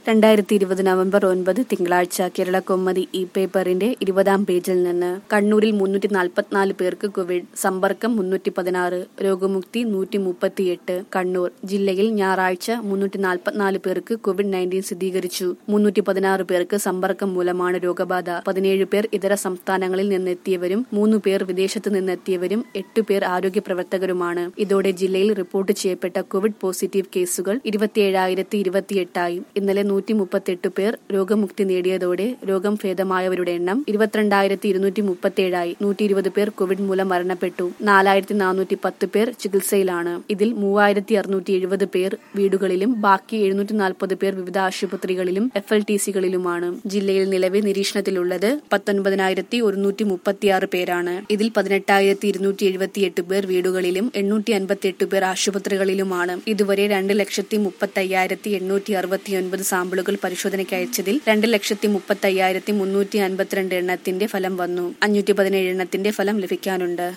രണ്ടായിരത്തി ഇരുപത് നവംബർ ഒൻപത് തിങ്കളാഴ്ച കേരള കൊമ്മതി ഇ പേപ്പറിന്റെ ഇരുപതാം പേജിൽ നിന്ന് കണ്ണൂരിൽ മുന്നൂറ്റി നാൽപ്പത്തിനാല് പേർക്ക് കോവിഡ് സമ്പർക്കം മുന്നൂറ്റി പതിനാറ് രോഗമുക്തി നൂറ്റി മുപ്പത്തിയെട്ട് കണ്ണൂർ ജില്ലയിൽ ഞായറാഴ്ച മുന്നൂറ്റി നാൽപ്പത്തിനാല് പേർക്ക് കോവിഡ് നയൻറ്റീൻ സ്ഥിരീകരിച്ചു മുന്നൂറ്റി പതിനാറ് പേർക്ക് സമ്പർക്കം മൂലമാണ് രോഗബാധ പതിനേഴ് പേർ ഇതര സംസ്ഥാനങ്ങളിൽ നിന്നെത്തിയവരും മൂന്ന് പേർ വിദേശത്ത് നിന്നെത്തിയവരും എട്ട് പേർ ആരോഗ്യ പ്രവർത്തകരുമാണ് ഇതോടെ ജില്ലയിൽ റിപ്പോർട്ട് ചെയ്യപ്പെട്ട കോവിഡ് പോസിറ്റീവ് കേസുകൾ ഇരുപത്തിയേഴായിരത്തി ഇരുപത്തിയെട്ടായി ഇന്നലെ നൂറ്റി മുപ്പത്തെട്ട് പേർ രോഗമുക്തി നേടിയതോടെ രോഗം ഭേദമായവരുടെ എണ്ണം ഇരുപത്തിരണ്ടായിരത്തി ഇരുന്നൂറ്റി മുപ്പത്തിയേഴായി നൂറ്റി ഇരുപത് പേർ കോവിഡ് മൂലം മരണപ്പെട്ടു നാലായിരത്തി നാനൂറ്റി പത്ത് പേർ ചികിത്സയിലാണ് ഇതിൽ മൂവായിരത്തി അറുന്നൂറ്റി എഴുപത് പേർ വീടുകളിലും ബാക്കി എഴുന്നൂറ്റി നാൽപ്പത് പേർ വിവിധ ആശുപത്രികളിലും എഫ് എൽ ടി സികളിലുമാണ് ജില്ലയിൽ നിലവിൽ നിരീക്ഷണത്തിലുള്ളത് പത്തൊൻപതിനായിരത്തി ഒരുന്നൂറ്റി മുപ്പത്തിയാറ് പേരാണ് ഇതിൽ പതിനെട്ടായിരത്തി ഇരുന്നൂറ്റി എഴുപത്തിയെട്ട് പേർ വീടുകളിലും എണ്ണൂറ്റി അൻപത്തിയെട്ട് പേർ ആശുപത്രികളിലുമാണ് ഇതുവരെ രണ്ട് ലക്ഷത്തി മുപ്പത്തയ്യായിരത്തി എണ്ണൂറ്റി അറുപത്തിയൊൻപത് സാമ്പിളുകൾ പരിശോധനയ്ക്ക് അയച്ചതിൽ രണ്ട് ലക്ഷത്തി മുപ്പത്തയ്യായിരത്തി മുന്നൂറ്റി അൻപത്തിരണ്ട് എണ്ണത്തിന്റെ ഫലം വന്നു അഞ്ഞൂറ്റി പതിനേഴ് എണ്ണത്തിന്റെ ഫലം ലഭിക്കാനുണ്ട്